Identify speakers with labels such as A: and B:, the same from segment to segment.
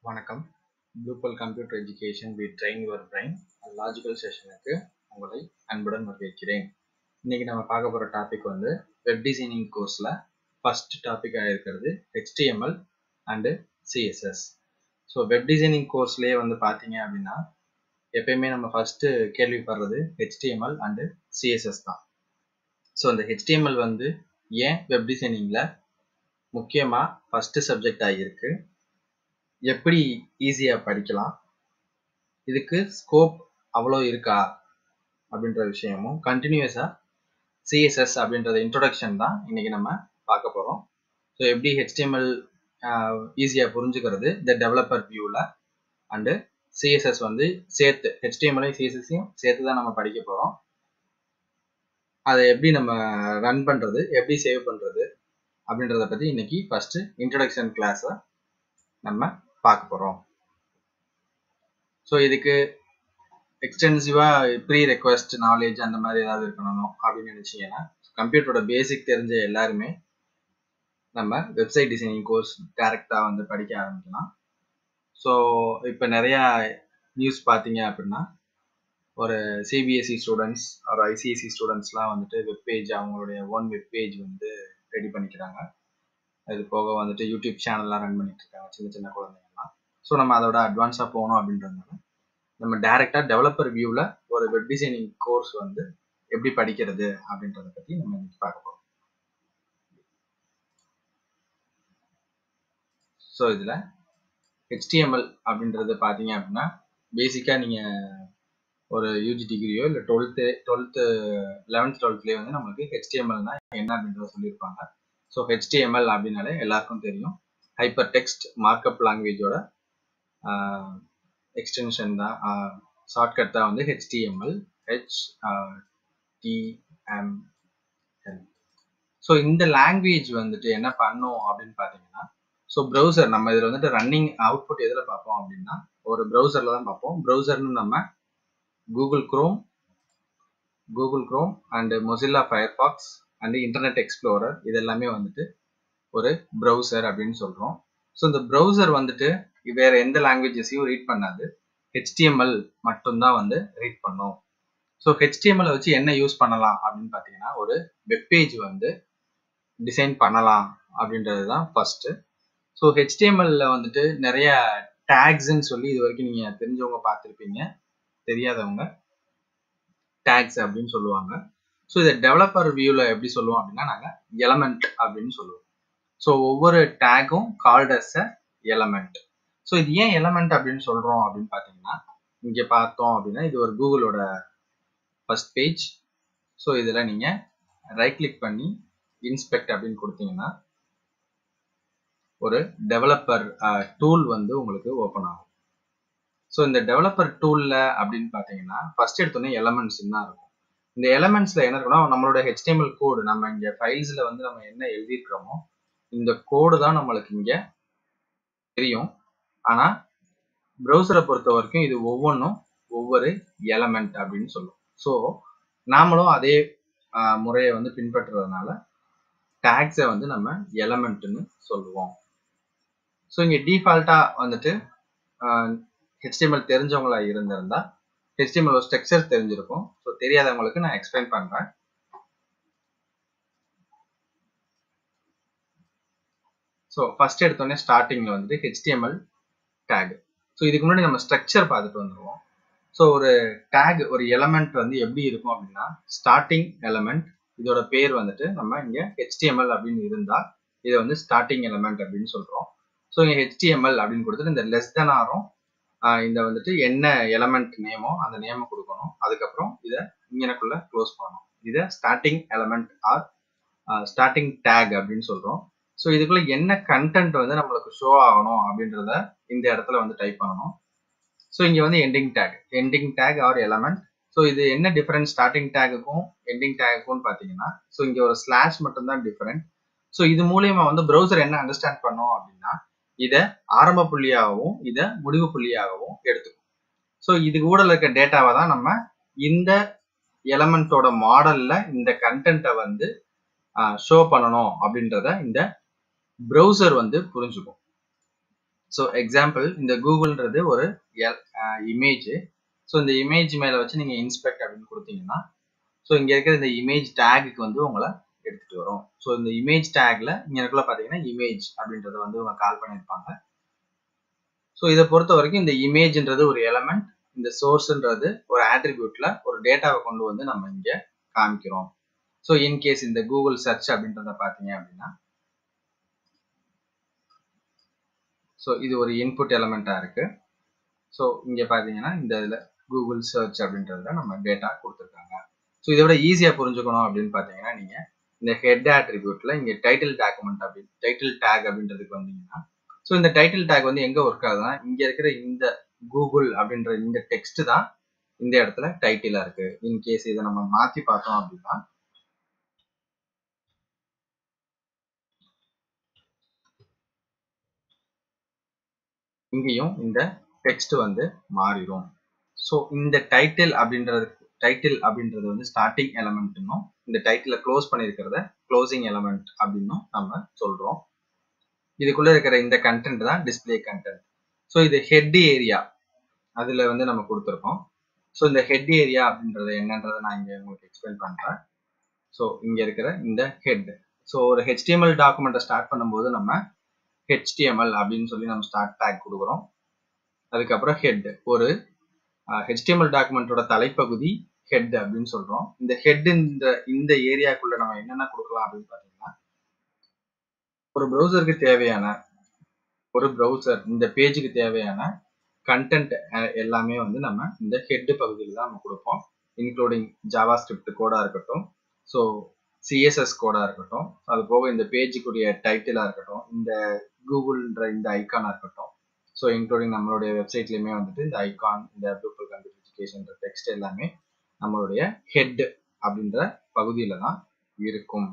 A: வணக்கம் Bluebell computer education we train your brain logical செஷனுக்கு உங்களை அன்புடன் வரவேற்கிறேன் இன்னைக்கு நம்ம பார்க்க போகிற டாபிக் வந்து வெப் டிசைனிங் கோர்ஸில் ஃபர்ஸ்ட் டாப்பிக்காக இருக்கிறது HTML and CSS so web designing கோர்ஸ்லேயே வந்து பார்த்தீங்க அப்படின்னா எப்பயுமே நம்ம ஃபஸ்ட்டு கேள்விப்படுறது HTML அண்டு சிஎஸ்எஸ் தான் ஸோ இந்த HTML வந்து ஏன் வெப் டிசைனிங்கில் முக்கியமாக ஃபஸ்ட்டு சப்ஜெக்ட் ஆகியிருக்கு எப்படி ஈஸியாக படிக்கலாம் இதுக்கு ஸ்கோப் அவ்வளோ இருக்கா அப்படின்ற விஷயமும் கண்டினியூஸாக சிஎஸ்எஸ் அப்படின்றத இன்ட்ரொடக்ஷன் தான் இன்னைக்கு நம்ம பார்க்க போகிறோம் ஸோ எப்படி ஹெச்டிஎம்எல் ஈஸியாக புரிஞ்சுக்கிறது இந்த டெவலப்பர் வியூவில் அண்டு சிஎஸ்எஸ் வந்து சேர்த்து ஹெச்டிஎம்எல்லையும் சிஎஸ்எஸ்ஸையும் சேர்த்து தான் நம்ம படிக்க போகிறோம் அதை எப்படி நம்ம ரன் பண்ணுறது எப்படி சேவ் பண்ணுறது அப்படின்றத பற்றி இன்னைக்கு ஃபஸ்ட்டு இன்ட்ரடக்ஷன் கிளாஸை நம்ம பார்க்க போகிறோம் ஸோ இதுக்கு எக்ஸ்டென்சிவாக ப்ரீ ரெக்வஸ்ட் நாலேஜ் அந்த மாதிரி ஏதாவது இருக்கணும் அப்படின்னு நினச்சிங்கன்னா கம்ப்யூட்டரோட பேசிக் தெரிஞ்ச எல்லாருமே நம்ம வெப்சைட் டிசைனிங் கோர்ஸ் டேரெக்டாக வந்து படிக்க ஆரம்பிக்கலாம் ஸோ இப்போ நிறையா நியூஸ் பார்த்தீங்க அப்படின்னா ஒரு சிபிஎஸ்சி ஸ்டூடெண்ட்ஸ் ஒரு ஐசிஎஸ்சி ஸ்டூடெண்ட்ஸ்லாம் வந்துட்டு வெப் பேஜ் அவங்களுடைய ஓன் வெப் பேஜ் வந்து ரெடி பண்ணிக்கிறாங்க இது போக வந்துட்டு யூடியூப் சேனல்லாம் ரன் பண்ணிட்டு இருக்காங்க சின்ன சின்ன குழந்தைங்கலாம் ஸோ நம்ம அதோட அட்வான்ஸாக போகணும் அப்படின்றதுனால நம்ம டைரெக்டாக டெவலப்பர் வியூவில் ஒரு வெப் டிசைனிங் கோர்ஸ் வந்து எப்படி படிக்கிறது அப்படின்றத பற்றி நம்ம இன்னைக்கு பார்க்க போகிறோம் ஸோ இதில் ஹெச்டிஎம்எல் அப்படின்றது பார்த்தீங்க அப்படின்னா பேசிக்காக நீங்கள் ஒரு யூஜி டிகிரியோ இல்லை டுவெல்த்து டுவெல்த்து லெவன்த் டுவெல்த்லேயே வந்து நம்மளுக்கு ஹெச்டிஎம்எல்னா என்ன அப்படின்றத சொல்லியிருப்பாங்க ஸோ ஹெச்டிஎம்எல் அப்படின்னாலே எல்லாருக்கும் தெரியும் ஹைப்பர் டெக்ஸ்ட் மார்க்அப் லாங்குவேஜோட எக்ஸ்டென்ஷன் தான் ஷார்ட்கட் தான் வந்து ஹெச்டிஎம்எல் ஹெச் டிஎம்எல் ஸோ இந்த லாங்குவேஜ் வந்துட்டு என்ன பண்ணும் அப்படின்னு பார்த்தீங்கன்னா ஸோ ப்ரௌசர் நம்ம இதில் வந்துட்டு ரன்னிங் அவுட்புட் எதில் பார்ப்போம் அப்படின்னா ஒரு ப்ரௌசரில் தான் பார்ப்போம் ப்ரௌசர்னு நம்ம Google Chrome Google Chrome and Mozilla Firefox and Internet Explorer இது எல்லாமே வந்துட்டு ஒரு ப்ரௌசர் அப்படின்னு சொல்கிறோம் ஸோ இந்த ப்ரௌசர் வந்துட்டு வேற எந்த லாங்குவேஜஸையும் ரீட் பண்ணாது ஹெச்டிஎம்எல் மட்டும்தான் வந்து ரீட் பண்ணும் ஸோ ஹெச்டிஎம்எல் வச்சு என்ன யூஸ் பண்ணலாம் அப்படின்னு பார்த்தீங்கன்னா ஒரு வெப்பேஜ் வந்து டிசைன் பண்ணலாம் அப்படின்றது தான் ஃபர்ஸ்ட்டு ஸோ ஹெச்டிஎம்எல்ல வந்துட்டு நிறைய டேக்ஸ்ன்னு சொல்லி இது வரைக்கும் நீங்கள் தெரிஞ்சவங்க பார்த்துருப்பீங்க தெரியாதவங்க டேக்ஸ் அப்படின்னு சொல்லுவாங்க ஸோ இதை டெவலப்பர் வியூவில் எப்படி சொல்லுவோம் அப்படின்னா நாங்கள் எலமெண்ட் அப்படின்னு சொல்லுவோம் ஸோ ஒவ்வொரு டேக்கும் called as a element so இது ஏன் எலமெண்ட் அப்படின்னு சொல்கிறோம் அப்படின்னு பார்த்தீங்கன்னா இங்கே பார்த்தோம் அப்படின்னா இது ஒரு கூகுளோட ஃபர்ஸ்ட் பேஜ் ஸோ இதில் நீங்கள் ரைட் கிளிக் பண்ணி இன்ஸ்பெக்ட் அப்படின்னு கொடுத்தீங்கன்னா ஒரு டெவலப்பர் டூல் வந்து உங்களுக்கு ஓப்பன் ஆகும் ஸோ இந்த டெவலப்பர் டூலில் அப்படின்னு பார்த்தீங்கன்னா ஃபர்ஸ்ட் எடுத்தோன்னே எலமெண்ட்ஸ் தான் இருக்கும் இந்த எலமெண்ட்ஸில் என்ன இருக்குன்னா நம்மளோட ஹெச்டிஎம்எல் கோடு நம்ம இங்கே ஃபைல்ஸில் வந்து நம்ம என்ன எழுதியிருக்கிறோமோ இந்த கோடு தான் நம்மளுக்கு இங்கே தெரியும் ஆனால் ப்ரௌசரை பொறுத்த வரைக்கும் இது ஒவ்வொன்றும் ஒவ்வொரு எலமெண்ட் அப்படின்னு சொல்லுவோம் ஸோ நாமளும் அதே முறையை வந்து பின்பற்றுறதுனால டேக்ஸை வந்து நம்ம எலமெண்ட்னு சொல்லுவோம் ஸோ இங்கே டிஃபால்ட்டாக வந்துட்டு ஹெச்டிஎம்எல் தெரிஞ்சவங்களா இருந்திருந்தா ஹெச்டிஎம்எல் ஸ்ட்ரக்சர் தெரிஞ்சிருக்கும் ஸோ தெரியாதவங்களுக்கு நான் எக்ஸ்பிளைன் பண்ணுறேன் ஸோ ஃபர்ஸ்ட் எடுத்தோடனே ஸ்டார்டிங்கில் வந்துட்டு ஹெச்டிஎம்எல் டேக் ஸோ இதுக்கு முன்னாடி நம்ம ஸ்ட்ரக்சர் பார்த்துட்டு வந்துடுவோம் ஸோ ஒரு டேக் ஒரு எலமெண்ட் வந்து எப்படி இருக்கும் அப்படின்னா ஸ்டார்டிங் எலமெண்ட் இதோட பேர் வந்துட்டு நம்ம இங்கே ஹெச்டிஎம்எல் அப்படின்னு இருந்தால் இதை வந்து ஸ்டார்டிங் எலமெண்ட் அப்படின்னு சொல்கிறோம் ஸோ இங்கே ஹெச்டிஎம்எல் அப்படின்னு கொடுத்துட்டு இந்த லெஸ் தென் ஆரும் இந்த வந்துட்டு என்ன எலமெண்ட் நேமோ அந்த நேமை கொடுக்கணும் அதுக்கப்புறம் இதை இங்கனக்குள்ள க்ளோஸ் பண்ணணும் இதை starting element or starting tag அப்படின்னு சொல்கிறோம் ஸோ இதுக்குள்ள என்ன கண்டென்ட் வந்து நம்மளுக்கு ஷோ ஆகணும் அப்படின்றத இந்த இடத்துல வந்து டைப் பண்ணணும் ஸோ இங்கே வந்து ending tag ending tag or element so இது என்ன டிஃபரன்ஸ் ஸ்டார்டிங் டேக்குக்கும் எண்டிங் டேக்குக்கும் பார்த்தீங்கன்னா ஸோ இங்கே ஒரு ஸ்லாஷ் மட்டும்தான் டிஃபரெண்ட் ஸோ இது மூலியமா வந்து ப்ரௌசர் என்ன அண்டர்ஸ்டாண்ட் பண்ணோம் அப்படின்னா இதை ஆரம்ப புள்ளியாகவும் இதை முடிவு புள்ளியாகவும் எடுத்துக்கும் ஸோ இது கூட இருக்க டேட்டாவை தான் நம்ம இந்த எலமெண்ட்டோட மாடல்ல இந்த கண்டென்ட்டை வந்து ஷோ பண்ணணும் அப்படின்றத இந்த ப்ரௌசர் வந்து புரிஞ்சுக்கும் ஸோ எக்ஸாம்பிள் இந்த கூகுள்ன்றது ஒரு இமேஜ் ஸோ இந்த இமேஜ் மேலே வச்சு நீங்கள் இன்ஸ்பெக்ட் அப்படின்னு கொடுத்தீங்கன்னா ஸோ இங்கே இருக்கிற இந்த இமேஜ் டேகுக்கு வந்து உங்களை எடுத்துகிட்டு வரும் ஸோ இந்த இமேஜ் டேக்ல இங்கே இருக்குள்ள பார்த்தீங்கன்னா இமேஜ் அப்படின்றத வந்து இவங்க கால் பண்ணியிருப்பாங்க ஸோ இதை பொறுத்த வரைக்கும் இந்த இமேஜ்ன்றது ஒரு எலமெண்ட் இந்த சோர்ஸ்ன்றது ஒரு ஆட்ரிபியூட்ல ஒரு டேட்டாவை கொண்டு வந்து நம்ம இங்கே காமிக்கிறோம் ஸோ இன்கேஸ் இந்த கூகுள் சர்ச் அப்படின்றத பார்த்தீங்க அப்படின்னா ஸோ இது ஒரு இன்புட் எலமெண்ட்டாக இருக்கு ஸோ இங்கே பார்த்தீங்கன்னா இந்த இதில் கூகுள் சர்ச் அப்படின்றதுல நம்ம டேட்டா கொடுத்துருக்காங்க ஸோ இதை விட ஈஸியாக புரிஞ்சுக்கணும் அப்படின்னு பார்த்தீங்கன்னா நீங்கள் இந்த ஹெட் ஆட்ரிபியூட்ல இங்கே டைட்டில் டாக்குமெண்ட் அப்படி டைட்டில் டேக் அப்படின்றதுக்கு வந்தீங்கன்னா ஸோ இந்த டைட்டில் டேக் வந்து எங்கே ஒர்க் ஆகுதுன்னா இங்கே இருக்கிற இந்த கூகுள் அப்படின்ற இந்த டெக்ஸ்ட் தான் இந்த இடத்துல டைட்டிலாக இருக்கு இன்கேஸ் இதை நம்ம மாற்றி பார்த்தோம் அப்படின்னா இங்கேயும் இந்த டெக்ஸ்ட் வந்து மாறிடும் ஸோ இந்த டைட்டில் அப்படின்றது டைட்டில் அப்படின்றது வந்து ஸ்டார்டிங் எலமெண்ட்னும் இந்த டைட்டிலை க்ளோஸ் பண்ணியிருக்கிறத க்ளோசிங் எலமெண்ட் அப்படின்னும் நம்ம சொல்றோம் இதுக்குள்ள இருக்கிற இந்த கண்டென்ட் தான் டிஸ்பிளே கண்டென்ட் ஸோ இது ஹெட் ஏரியா அதுல வந்து நம்ம கொடுத்துருக்கோம் ஸோ இந்த ஹெட் ஏரியா அப்படின்றது என்னன்றதை நான் இங்கே உங்களுக்கு எக்ஸ்பிளைன் பண்றேன் ஸோ இங்க இருக்கிற இந்த ஹெட் ஸோ ஒரு ஹெச்டிஎம்எல் டாக்குமெண்ட்டை ஸ்டார்ட் பண்ணும்போது நம்ம ஹெச்டிஎம்எல் அப்படின்னு சொல்லி நம்ம ஸ்டார்ட் டேக் கொடுக்குறோம் அதுக்கப்புறம் ஹெட் ஒரு ஹெச்டிஎம்எல் டாக்குமெண்ட்டோட தலைப்பகுதி ஹெட் அப்படின்னு சொல்றோம் இந்த ஹெட் இந்த இந்த ஏரியாக்குள்ள நம்ம என்னென்ன கொடுக்கலாம் அப்படின்னு பாத்தீங்கன்னா ஒரு ப்ரௌசருக்கு தேவையான ஒரு ப்ரௌசர் இந்த பேஜுக்கு தேவையான கண்டென்ட் எல்லாமே வந்து நம்ம இந்த ஹெட் பகுதியில் தான் நம்ம கொடுப்போம் இன்க்ளூடிங் ஜாவா ஸ்கிரிப்ட் கோடா இருக்கட்டும் ஸோ சிஎஸ்எஸ் கோடா இருக்கட்டும் அது போக இந்த பேஜுக்குரிய டைட்டிலா இருக்கட்டும் இந்த கூகுள்ன்ற இந்த ஐக்கானா இருக்கட்டும் ஸோ இன்க்ளூடிங் நம்மளுடைய வெப்சைட்லையுமே வந்துட்டு இந்த ஐகான் இந்த கூகுள் கம்ப்யூட்டர் எஜுகேஷன் டெக்ஸ்ட் எல்லாமே நம்மளுடைய ஹெட் அப்படின்ற பகுதியில தான் இருக்கும்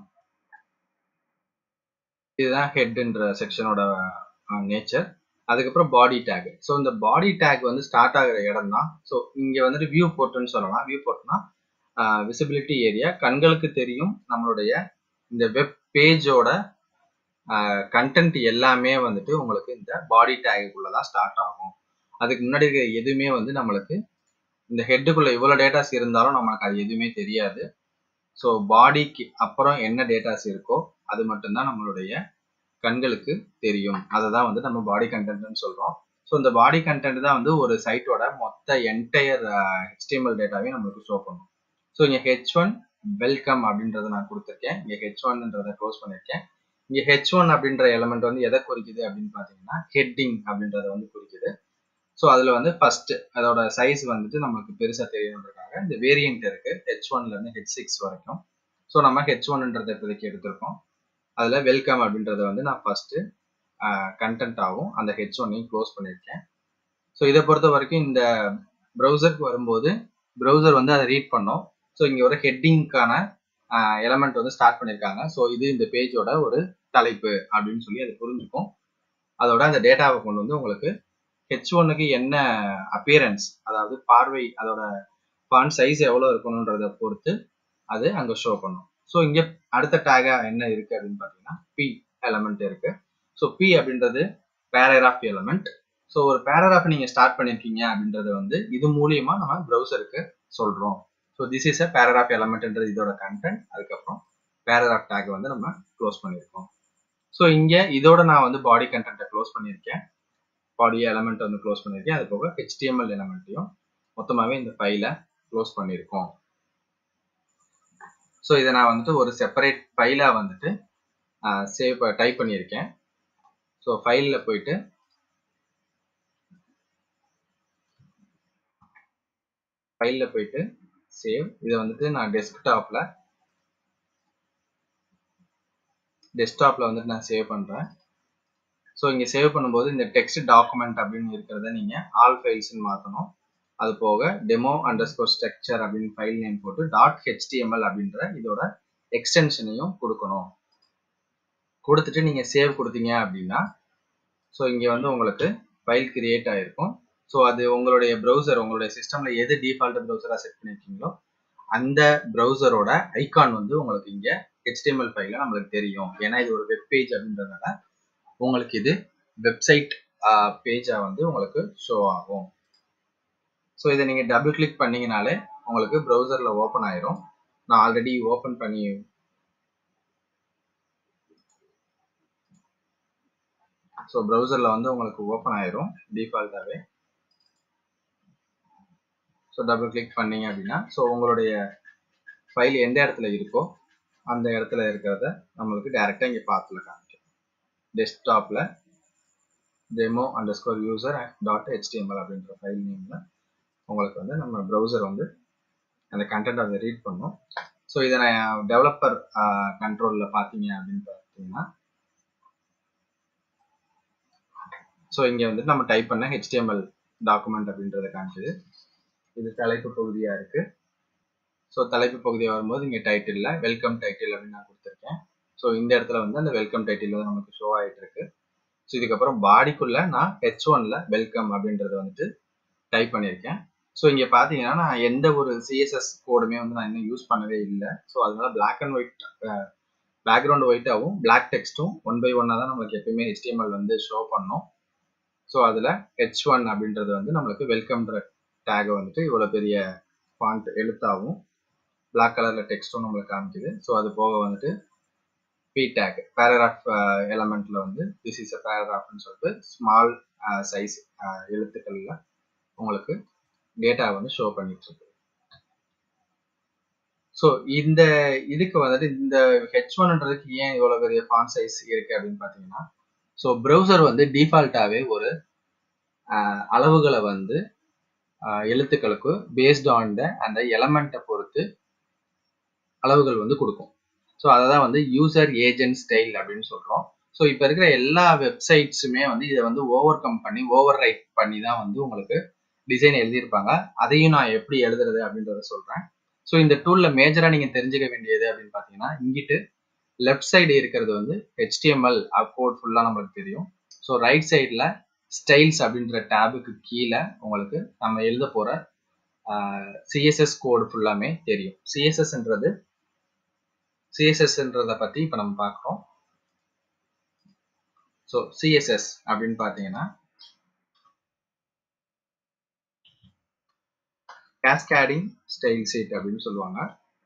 A: இதுதான் ஹெட்ன்ற செக்ஷனோட நேச்சர் அதுக்கப்புறம் பாடி டேக் ஸோ இந்த பாடி டேக் வந்து ஸ்டார்ட் ஆகிற இடம் தான் ஸோ இங்கே வந்துட்டு வியூ போர்ட்டுன்னு சொல்லலாம் வியூ போர்ட்னா விசிபிலிட்டி ஏரியா கண்களுக்கு தெரியும் நம்மளுடைய இந்த வெப் பேஜோட கண்டென்ட் எல்லாமே வந்துட்டு உங்களுக்கு இந்த பாடி டேகுக்குள்ள தான் ஸ்டார்ட் ஆகும் அதுக்கு முன்னாடி இருக்கிற எதுவுமே வந்து நம்மளுக்கு இந்த ஹெட்டுக்குள்ள இவ்வளோ டேட்டாஸ் இருந்தாலும் நம்மளுக்கு அது எதுவுமே தெரியாது ஸோ பாடிக்கு அப்புறம் என்ன டேட்டாஸ் இருக்கோ அது மட்டும்தான் நம்மளுடைய கண்களுக்கு தெரியும் அதை தான் வந்து நம்ம பாடி கண்டென்ட்னு சொல்றோம் ஸோ இந்த பாடி கண்டென்ட் தான் வந்து ஒரு சைட்டோட மொத்த என்டையர் ஹெச்டிஎம்எல் டேட்டாவே நம்மளுக்கு ஷோ பண்ணும் ஸோ இங்கே ஹெச் ஒன் வெல்கம் அப்படின்றத நான் கொடுத்துருக்கேன் இங்கே ஹெச் ஒன்ன்றதை க்ளோஸ் பண்ணியிருக்கேன் இங்கே ஹெச் ஒன் அப்படின்ற எலமெண்ட் வந்து எதை குறிக்குது அப்படின்னு பார்த்தீங்கன்னா ஹெட்டிங் அப்படின்றத வந்து குறிக்குது ஸோ அதில் வந்து ஃபர்ஸ்ட் அதோட சைஸ் வந்துட்டு நம்மளுக்கு பெருசாக தெரியணுன்றதுக்காக இந்த வேரியன்ட் இருக்கு ஹெச் ஒன்லேருந்து ஹெச் சிக்ஸ் வரைக்கும் ஸோ நம்ம ஹெச் ஒன்ன்றதை இப்போதைக்கு எடுத்திருக்கோம் அதில் வெல்கம் அப்படின்றத வந்து நான் ஃபர்ஸ்ட் கண்டென்ட் ஆகும் அந்த ஹெச் ஒன்னையும் க்ளோஸ் பண்ணியிருக்கேன் ஸோ இதை பொறுத்த வரைக்கும் இந்த ப்ரௌசருக்கு வரும்போது ப்ரௌசர் வந்து அதை ரீட் பண்ணோம் ஸோ இங்கே ஒரு ஹெட்டிங்க்கான எலமெண்ட் வந்து ஸ்டார்ட் பண்ணியிருக்காங்க ஸோ இது இந்த பேஜோட ஒரு தலைப்பு அப்படின்னு சொல்லி அது புரிஞ்சுக்கும் அதோட அந்த டேட்டாவை கொண்டு வந்து உங்களுக்கு ஹெச் ஒன்னுக்கு என்ன அப்பியரன்ஸ் அதாவது பார்வை அதோட ஃபாண்ட் சைஸ் எவ்வளோ இருக்கணுன்றதை பொறுத்து அது அங்கே ஷோ பண்ணும் ஸோ இங்கே அடுத்த டேகா என்ன இருக்கு அப்படின்னு பார்த்தீங்கன்னா பி எலமெண்ட் இருக்கு ஸோ பி அப்படின்றது பேராகிராஃப் எலமெண்ட் ஸோ ஒரு பேராகிராஃப் நீங்கள் ஸ்டார்ட் பண்ணியிருக்கீங்க அப்படின்றத வந்து இது மூலியமா நம்ம ப்ரௌசருக்கு சொல்கிறோம் so this is a paragraph எலமெண்ட்ன்றது இதோட கண்டென்ட் அதுக்கப்புறம் பேராகிராஃப் டேக் வந்து நம்ம க்ளோஸ் பண்ணியிருக்கோம் ஸோ இங்கே இதோட நான் வந்து பாடி கண்டென்ட்டை க்ளோஸ் பண்ணியிருக்கேன் பாடி எலமெண்ட் வந்து க்ளோஸ் பண்ணியிருக்கேன் அது போக ஹெச்டிஎம்எல் எலமெண்ட்டையும் மொத்தமாகவே இந்த ஃபைலை க்ளோஸ் பண்ணியிருக்கோம் ஸோ இதை நான் வந்துட்டு ஒரு செப்பரேட் ஃபைலாக வந்துட்டு சேவ் டைப் பண்ணியிருக்கேன் ஸோ ஃபைலில் போயிட்டு ஃபைலில் போயிட்டு சேவ் இதை வந்துட்டு நான் டெஸ்க்டாப்பில் டெஸ்க்டாப்பில் வந்துட்டு நான் சேவ் பண்ணுறேன் ஸோ இங்கே சேவ் பண்ணும்போது இந்த டெக்ஸ்ட் டாக்குமெண்ட் அப்படின்னு இருக்கிறத நீங்கள் ஆல் ஃபைல்ஸ்னு மாற்றணும் அது போக டெமோ அண்டர் ஸ்கோர் ஸ்ட்ரக்சர் அப்படின்னு ஃபைல் நேம் போட்டு டாட் ஹெச்டிஎம்எல் அப்படின்ற இதோட எக்ஸ்டென்ஷனையும் கொடுக்கணும் கொடுத்துட்டு நீங்கள் சேவ் கொடுத்தீங்க அப்படின்னா ஸோ இங்கே வந்து உங்களுக்கு ஃபைல் கிரியேட் ஆகிருக்கும் ஸோ அது உங்களுடைய ப்ரௌசர் உங்களுடைய சிஸ்டமில் எது டிஃபால்ட் ப்ரௌசராக செட் பண்ணியிருக்கீங்களோ அந்த ப்ரௌசரோட ஐகான் வந்து உங்களுக்கு இங்கே ஹெச்டிஎம்எல் ஃபைலில் நம்மளுக்கு தெரியும் ஏன்னா இது ஒரு வெப் பேஜ் அப்படின்றதுனால உங்களுக்கு இது வெப்சைட் பேஜா வந்து உங்களுக்கு ஷோ ஆகும் ஸோ இதை நீங்கள் டபுள் கிளிக் பண்ணீங்கனாலே உங்களுக்கு ப்ரௌசரில் ஓப்பன் ஆயிரும் நான் ஆல்ரெடி ஓப்பன் பண்ணி ஸோ ப்ரௌசரில் வந்து உங்களுக்கு ஓப்பன் ஆயிரும் டிஃபால்ட்டாகவே ஸோ டபுள் கிளிக் பண்ணீங்க அப்படின்னா ஸோ உங்களுடைய ஃபைல் எந்த இடத்துல இருக்கோ அந்த இடத்துல இருக்கிறத நம்மளுக்கு டைரெக்டாக இங்கே பார்த்துல காமிக்கும் டெஸ்க்டாப்பில் demo underscore user dot HTML அப்படின்ற ஃபைல் நேமில் உங்களுக்கு வந்து நம்ம ப்ரௌசர் வந்து அந்த கண்டென்ட் அதை ரீட் பண்ணும் ஸோ இதை நான் டெவலப்பர் கண்ட்ரோலில் பார்த்தீங்க அப்படின்னு பார்த்தீங்கன்னா ஸோ இங்கே வந்துட்டு நம்ம டைப் பண்ண ஹெச்டிஎம்எல் டாக்குமெண்ட் அப்படின்றத காமிக்குது இது தலைப்பு பகுதியாக இருக்கு ஸோ தலைப்பு பகுதியாக வரும்போது இங்கே டைட்டிலில் வெல்கம் டைட்டில் அப்படின்னு நான் கொடுத்துருக்கேன் ஸோ இந்த இடத்துல வந்து அந்த வெல்கம் டைட்டில் வந்து நமக்கு ஷோ ஆகிட்டு இருக்கு ஸோ இதுக்கப்புறம் பாடிக்குள்ள நான் ஹெச் ஒன்ல வெல்கம் அப்படின்றத வந்துட்டு டைப் பண்ணியிருக்கேன் ஸோ இங்கே பார்த்தீங்கன்னா நான் எந்த ஒரு சிஎஸ்எஸ் கோடுமே வந்து நான் இன்னும் யூஸ் பண்ணவே இல்லை ஸோ அதனால பிளாக் அண்ட் ஒயிட் பேக்ரவுண்ட் ஒயிட்டாகவும் பிளாக் டெக்ஸ்ட்டும் ஒன் பை ஒன்னாக தான் நம்மளுக்கு எப்பயுமே ஹெச்டிஎம்எல் வந்து ஷோ பண்ணும் ஸோ அதில் ஹெச் ஒன் அப்படின்றது வந்து நம்மளுக்கு வெல்கம்ன்ற டேகை வந்துட்டு இவ்வளோ பெரிய ஃபாண்ட் எழுத்தாகவும் பிளாக் கலரில் டெக்ஸ்ட்டும் நம்மளுக்கு காமிக்குது ஸோ அது போக வந்துட்டு பி டேக் பேராகிராஃப் எலமெண்ட்ல வந்து திஸ் இஸ் அ பேராகிராஃப்னு சொல்லிட்டு ஸ்மால் சைஸ் எழுத்துக்களில் உங்களுக்கு டேட்டா வந்து ஷோ பண்ணிட்டு இருக்கு ஸோ இந்த இதுக்கு வந்துட்டு இந்த ஹெச் ஒன்ன்றதுக்கு ஏன் இவ்வளோ பெரிய ஃபான் சைஸ் இருக்கு அப்படின்னு பார்த்தீங்கன்னா ஸோ ப்ரௌசர் வந்து டிஃபால்ட்டாகவே ஒரு அளவுகளை வந்து எழுத்துக்களுக்கு பேஸ்ட் ஆன் த அந்த எலமெண்ட்டை பொறுத்து அளவுகள் வந்து கொடுக்கும் ஸோ அதை தான் வந்து யூசர் ஏஜென்ட் ஸ்டைல் அப்படின்னு சொல்கிறோம் ஸோ இப்போ இருக்கிற எல்லா வெப்சைட்ஸுமே வந்து இதை வந்து ஓவர் கம் பண்ணி ஓவர் ரைட் பண்ணி தான் வந்து உங்களுக்கு டிசைன் எழுதியிருப்பாங்க அதையும் நான் எப்படி எழுதுறது அப்படின்றத சொல்கிறேன் ஸோ இந்த டூலில் மேஜராக நீங்கள் தெரிஞ்சுக்க வேண்டியது அப்படின்னு பார்த்தீங்கன்னா இங்கிட்டு லெஃப்ட் சைடு இருக்கிறது வந்து ஹெச்டிஎம்எல் கோட் ஃபுல்லாக நம்மளுக்கு தெரியும் ஸோ ரைட் சைடில் ஸ்டைல்ஸ் அப்படின்ற டேபுக்கு கீழே உங்களுக்கு நம்ம எழுத போகிற சிஎஸ்எஸ் கோடு ஃபுல்லாமே தெரியும் சிஎஸ்எஸ்ன்றது சிஎஸ்எஸ்ன்றத பற்றி இப்போ நம்ம பார்க்குறோம் ஸோ சிஎஸ்எஸ் அப்படின்னு பார்த்தீங்கன்னா கேஸ்கேடிங் ஸ்டைல் சீட் அப்படின்னு சொல்லுவாங்க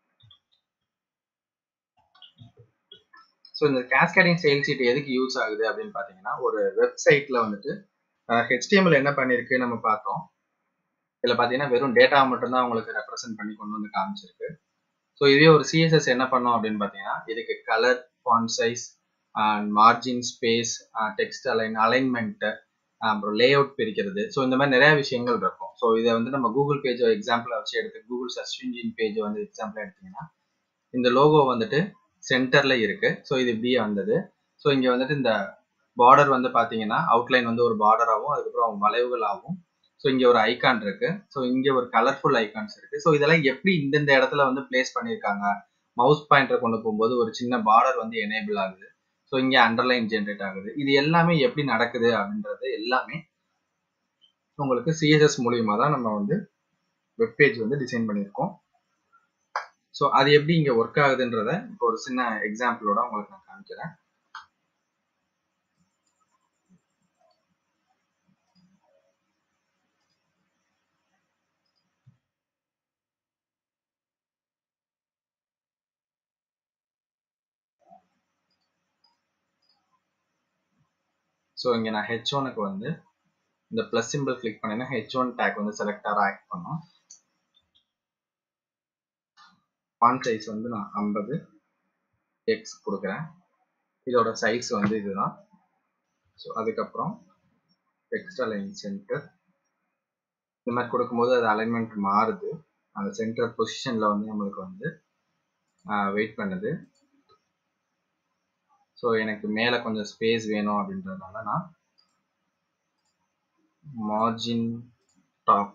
A: ஸோ இந்த கேஸ்கேடிங் ஸ்டைல் சீட் எதுக்கு யூஸ் ஆகுது அப்படின்னு பார்த்தீங்கன்னா ஒரு வெப்சைட்ல வந்துட்டு ஹெச்டிஎம்எல் என்ன பண்ணிருக்கு நம்ம பார்த்தோம் இதில் பார்த்தீங்கன்னா வெறும் டேட்டா மட்டும்தான் உங்களுக்கு ரெப்ரசென்ட் பண்ணி கொண்டு வந்து காமிச்சிருக்கு ஸோ இதே ஒரு சிஎஸ்எஸ் என்ன பண்ணோம் அப்படின்னு பார்த்தீங்கன்னா இதுக்கு colour font size margin space text align அலைன்மெண்ட்டு அப்புறம் லே அவுட் பிரிக்கிறது ஸோ இந்த மாதிரி நிறைய விஷயங்கள் இருக்கும் ஸோ இதை வந்து நம்ம கூகுள் பேஜ் எக்ஸாம்பிளை வச்சு எடுத்து கூகுள் சர்ச் இன்ஜின் பேஜ் வந்து எக்ஸாம்பிள் எடுத்தீங்கன்னா இந்த லோகோ வந்துட்டு சென்டர்ல இருக்கு ஸோ இது இப்படியே வந்தது ஸோ இங்க வந்துட்டு இந்த பார்டர் வந்து பாத்தீங்கன்னா அவுட்லைன் வந்து ஒரு பார்டராகவும் அதுக்கப்புறம் வளைவுகளாகவும் ஸோ இங்க ஒரு ஐகான் இருக்கு ஸோ இங்க ஒரு கலர்ஃபுல் ஐகான்ஸ் இருக்கு ஸோ இதெல்லாம் எப்படி இந்தந்த இடத்துல வந்து பிளேஸ் பண்ணியிருக்காங்க மவுஸ் பாயிண்டர் கொண்டு போகும்போது ஒரு சின்ன பார்டர் வந்து எனேபிள் ஆகுது ஸோ இங்க அண்டர்லைன் ஜென்ரேட் ஆகுது இது எல்லாமே எப்படி நடக்குது அப்படின்றது எல்லாமே உங்களுக்கு சிஎஸ்எஸ் மூலியமா தான் நம்ம வந்து வெப்பேஜ் வந்து டிசைன் பண்ணியிருக்கோம் ஸோ அது எப்படி இங்கே ஒர்க் ஆகுதுன்றத இப்போ ஒரு சின்ன எக்ஸாம்பிளோட உங்களுக்கு நான் காமிக்கிறேன் ஸோ இங்கே நான் ஹெச் ஒனுக்கு வந்து இந்த ப்ளஸ் சிம்பிள் கிளிக் பண்ணேன்னா ஹெச் ஒன் டேக் வந்து செலக்டராக ஆக்ட் பண்ணும் ஃபாண்ட் சைஸ் வந்து நான் ஐம்பது எக்ஸ் கொடுக்குறேன் இதோட சைஸ் வந்து இதுதான் ஸோ அதுக்கப்புறம் டெக்ஸ்ட் அலைன் சென்டர் இந்த மாதிரி கொடுக்கும்போது அது அலைன்மெண்ட் மாறுது அந்த சென்டர் பொசிஷனில் வந்து நம்மளுக்கு வந்து வெயிட் பண்ணுது ஸோ எனக்கு மேலே கொஞ்சம் ஸ்பேஸ் வேணும் அப்படின்றதுனால நான் மார்ஜின் டாப்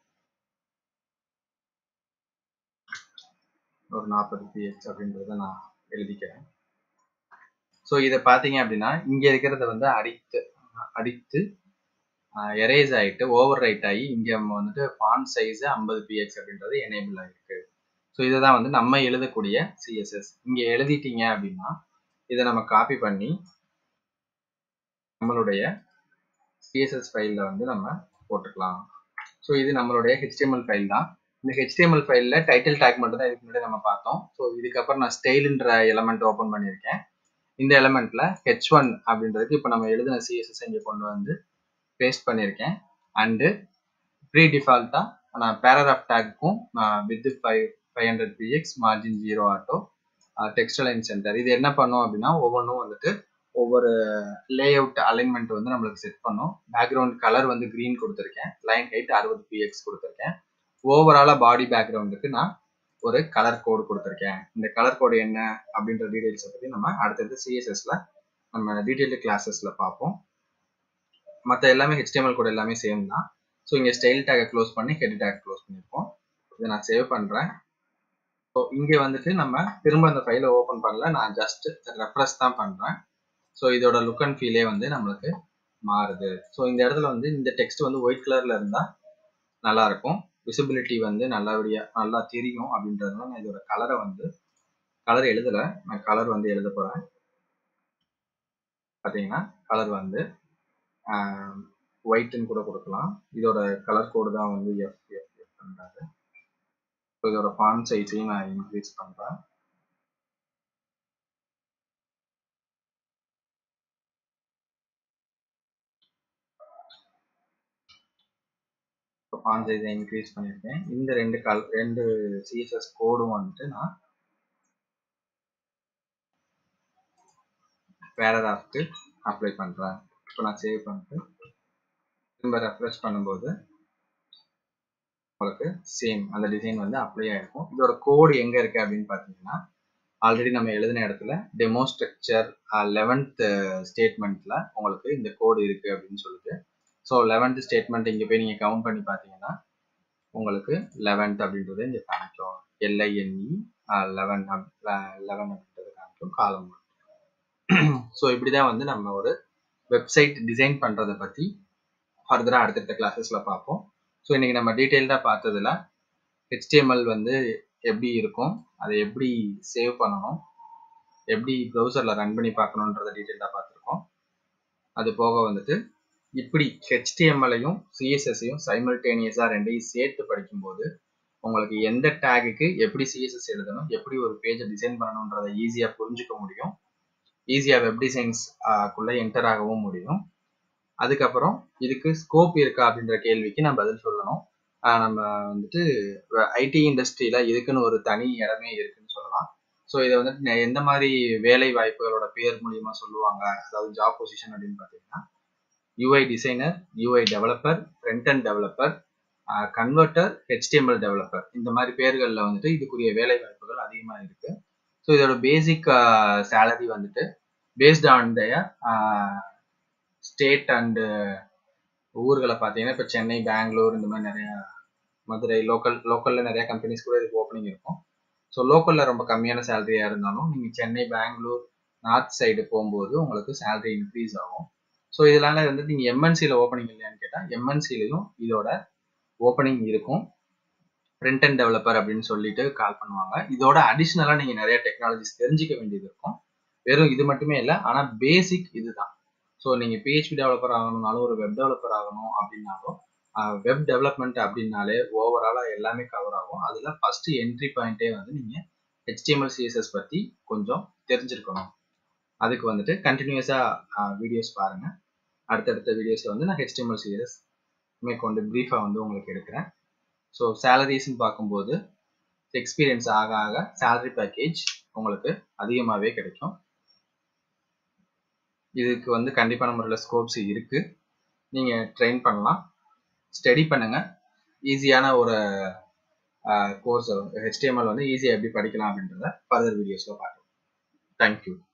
A: ஒரு நாற்பது பிஎக்ஸ் அப்படின்றத நான் எழுதிக்கிறேன் ஸோ இதை பார்த்தீங்க அப்படின்னா இங்கே இருக்கிறத வந்து அடித்து அடித்து எரேஸ் ஆகிட்டு ஓவர் ரைட் ஆகி இங்கே வந்துட்டு ஃபாண்ட் சைஸ் ஐம்பது பிஎக்ஸ் அப்படின்றது எனேபிள் ஆகிருக்கு ஸோ இதை தான் வந்து நம்ம எழுதக்கூடிய சிஎஸ்எஸ் இங்கே எழுதிட்டீங்க அப்படின்னா இதை நம்ம காப்பி பண்ணி நம்மளுடைய சிஎஸ்எஸ் ஃபைலில் வந்து நம்ம போட்டுக்கலாம் ஸோ இது நம்மளுடைய ஹெச்டிஎம்எல் ஃபைல் தான் இந்த ஹெச்டிஎம்எல் ஃபைலில் டைட்டில் டேக் மட்டும் தான் இதுக்கு முன்னாடி நம்ம பார்த்தோம் ஸோ இதுக்கப்புறம் நான் ஸ்டைலுன்ற எலமெண்ட் ஓப்பன் பண்ணியிருக்கேன் இந்த எலமெண்ட்ல ஹெச் ஒன் அப்படின்றதுக்கு இப்போ நம்ம எழுதின சிஎஸ்எஸ் இங்கே கொண்டு வந்து பேஸ்ட் பண்ணியிருக்கேன் அண்டு ப்ரீ டிஃபால்ட்டாக நான் பேராகிராஃப் டேக்குக்கும் நான் width five five hundred PX margin zero auto text align center இது என்ன பண்ணும் அப்படின்னா ஒவ்வொன்றும் வந்துட்டு ஒவ்வொரு லே அவுட் அலைன்மெண்ட் வந்து நம்மளுக்கு செட் பண்ணும் பேக்ரவுண்ட் கலர் வந்து க்ரீன் கொடுத்துருக்கேன் லைன் ஹைட் அறுபது பிஎக்ஸ் கொடுத்துருக்கேன் ஓவராலாக பாடி பேக்ரவுண்டுக்கு நான் ஒரு கலர் கோடு கொடுத்துருக்கேன் இந்த கலர் கோடு என்ன அப்படின்ற டீடைல்ஸை பற்றி நம்ம அடுத்தடுத்து சிஎஸ்எஸ்ல நம்ம டீட்டெயில்டு கிளாஸஸ்ல பார்ப்போம் மற்ற எல்லாமே ஹெச்டிஎம்எல் கோட் எல்லாமே சேம் தான் ஸோ இங்கே ஸ்டைல் டேக்கை க்ளோஸ் பண்ணி ஹெட் டேக் க்ளோஸ் பண்ணியிருக்கோம் இதை நான் சேவ் பண்ணுறேன் ஸோ இங்கே வந்துட்டு நம்ம திரும்ப அந்த ஃபைலை ஓப்பன் பண்ணல நான் ஜஸ்ட் ரெஃப்ரெஷ் தான் பண்ணுறேன் ஸோ இதோட லுக் அண்ட் ஃபீலே வந்து நம்மளுக்கு மாறுது ஸோ இந்த இடத்துல வந்து இந்த டெக்ஸ்ட் வந்து ஒயிட் கலரில் இருந்தால் நல்லா இருக்கும் விசிபிலிட்டி வந்து நல்லபடியாக நல்லா தெரியும் அப்படின்றதுனால நான் இதோட கலரை வந்து கலர் எழுதலை நான் கலர் வந்து எழுத போகிறேன் பார்த்தீங்கன்னா கலர் வந்து ஒயிட்டுன்னு கூட கொடுக்கலாம் இதோட கலர் கோடு தான் வந்து எஃப் எஃப் எஃப் பண்ணுறாரு ஸோ இதோட ஃபான் சைஸையும் நான் இன்க்ரீஸ் பண்ணுறேன் ஃபான் சைஸை இன்க்ரீஸ் பண்ணியிருக்கேன் இந்த ரெண்டு கல் ரெண்டு சிஎஸ்எஸ் கோடும் வந்துட்டு நான் பேராகிராஃப்க்கு அப்ளை பண்ணுறேன் இப்போ நான் சேவ் பண்ணிட்டு திரும்ப ரெஃப்ரெஷ் பண்ணும்போது உங்களுக்கு சேம் அந்த டிசைன் வந்து அப்ளை ஆகிருக்கும் இதோட கோடு எங்கே இருக்குது அப்படின்னு பார்த்தீங்கன்னா ஆல்ரெடி நம்ம எழுதின இடத்துல டெமோ ஸ்ட்ரக்சர் லெவன்த் ஸ்டேட்மெண்ட்டில் உங்களுக்கு இந்த கோடு இருக்குது அப்படின்னு சொல்லுது ஸோ லெவன்த் ஸ்டேட்மெண்ட் இங்கே போய் நீங்கள் கவுண்ட் பண்ணி பார்த்தீங்கன்னா உங்களுக்கு லெவன்த் அப்படின்றது இங்கே காமிக்கும் எல்ஐஎன்இ லெவன் லெவன் அப்படின்றது காமிக்கும் காலம் ஸோ இப்படி தான் வந்து நம்ம ஒரு வெப்சைட் டிசைன் பண்ணுறதை பற்றி ஃபர்தராக அடுத்தடுத்த கிளாஸஸில் பார்ப்போம் ஸோ இன்றைக்கி நம்ம டீட்டெயில்டாக பார்த்ததில் ஹெச்டிஎம்எல் வந்து எப்படி இருக்கும் அதை எப்படி சேவ் பண்ணணும் எப்படி ப்ரௌசரில் ரன் பண்ணி பார்க்கணுன்றத டீட்டெயில்டாக பார்த்துருக்கோம் அது போக வந்துட்டு இப்படி ஹெச்டிஎம்எல்லையும் சிஎஸ்எஸ்ஸையும் சைமல்டேனியஸாக ரெண்டையும் சேர்த்து படிக்கும்போது உங்களுக்கு எந்த டேகுக்கு எப்படி சிஎஸ்எஸ் எழுதணும் எப்படி ஒரு பேஜை டிசைன் பண்ணணுன்றதை ஈஸியாக புரிஞ்சுக்க முடியும் ஈஸியாக வெப் டிசைன்ஸ்க்குள்ளே என்டர் ஆகவும் முடியும் அதுக்கப்புறம் இதுக்கு ஸ்கோப் இருக்கா அப்படின்ற கேள்விக்கு நான் பதில் சொல்லணும் நம்ம வந்துட்டு ஐடி இண்டஸ்ட்ரியில் இதுக்குன்னு ஒரு தனி இடமே இருக்குன்னு சொல்லலாம் ஸோ இதை வந்துட்டு எந்த மாதிரி வேலை வாய்ப்புகளோட பேர் மூலியமா சொல்லுவாங்க அதாவது ஜாப் பொசிஷன் அப்படின்னு பார்த்தீங்கன்னா UI designer UI developer front end developer converter HTML developer இந்த மாதிரி பேர்களில் வந்துட்டு இதுக்குரிய வேலை வாய்ப்புகள் அதிகமாக இருக்கு ஸோ இதோட பேசிக் சேலரி வந்துட்டு based on the state and ஊர்களை பார்த்தீங்கன்னா இப்போ சென்னை பெங்களூர் இந்த மாதிரி நிறைய மதுரை லோக்கல் லோக்கலில் நிறைய கம்பெனிஸ் கூட இதுக்கு ஓப்பனிங் இருக்கும் ஸோ லோக்கலில் ரொம்ப கம்மியான சேலரியாக இருந்தாலும் நீங்கள் சென்னை பெங்களூர் நார்த் சைடு போகும்போது உங்களுக்கு சேலரி இன்க்ரீஸ் ஆகும் ஸோ இதனால வந்து நீங்கள் எம்என்சியில் ஓப்பனிங் இல்லையான்னு கேட்டால் எம்என்சிலையும் இதோட ஓப்பனிங் இருக்கும் ஃப்ரண்ட் அண்ட் டெவலப்பர் அப்படின்னு சொல்லிட்டு கால் பண்ணுவாங்க இதோட அடிஷ்னலாக நீங்கள் நிறைய டெக்னாலஜிஸ் தெரிஞ்சிக்க வேண்டியது இருக்கும் வெறும் இது மட்டுமே இல்லை ஆனால் பேசிக் இதுதான் ஸோ நீங்கள் பிஹெச்பி டெவலப்பர் ஆகணும்னாலும் ஒரு வெப் டெவலப்பர் ஆகணும் அப்படின்னாலும் வெப் டெவலப்மெண்ட் அப்படின்னாலே ஓவராலாக எல்லாமே கவர் ஆகும் அதில் ஃபஸ்ட்டு என்ட்ரி பாயிண்ட்டே வந்து நீங்கள் ஹெச்டிஎம்எல் சிஎஸ்எஸ் பற்றி கொஞ்சம் தெரிஞ்சிருக்கணும் அதுக்கு வந்துட்டு கண்டினியூஸாக வீடியோஸ் பாருங்கள் அடுத்தடுத்த வீடியோஸில் வந்து நான் ஹெச்டிஎம்எல் சிஎஸ் மேற்கொண்டு ப்ரீஃபாக வந்து உங்களுக்கு எடுக்கிறேன் ஸோ சேலரிஸ்ன்னு பார்க்கும்போது எக்ஸ்பீரியன்ஸ் ஆக ஆக சேலரி பேக்கேஜ் உங்களுக்கு அதிகமாகவே கிடைக்கும் இதுக்கு வந்து கண்டிப்பான முறையில் ஸ்கோப்ஸ் இருக்குது நீங்கள் ட்ரெயின் பண்ணலாம் ஸ்டடி பண்ணுங்கள் ஈஸியான ஒரு கோர்ஸ் ஹெச்டிஎம்எல் வந்து ஈஸியாக எப்படி படிக்கலாம் அப்படின்றத ஃபர்தர் வீடியோஸில் பார்க்கலாம் தேங்க்யூ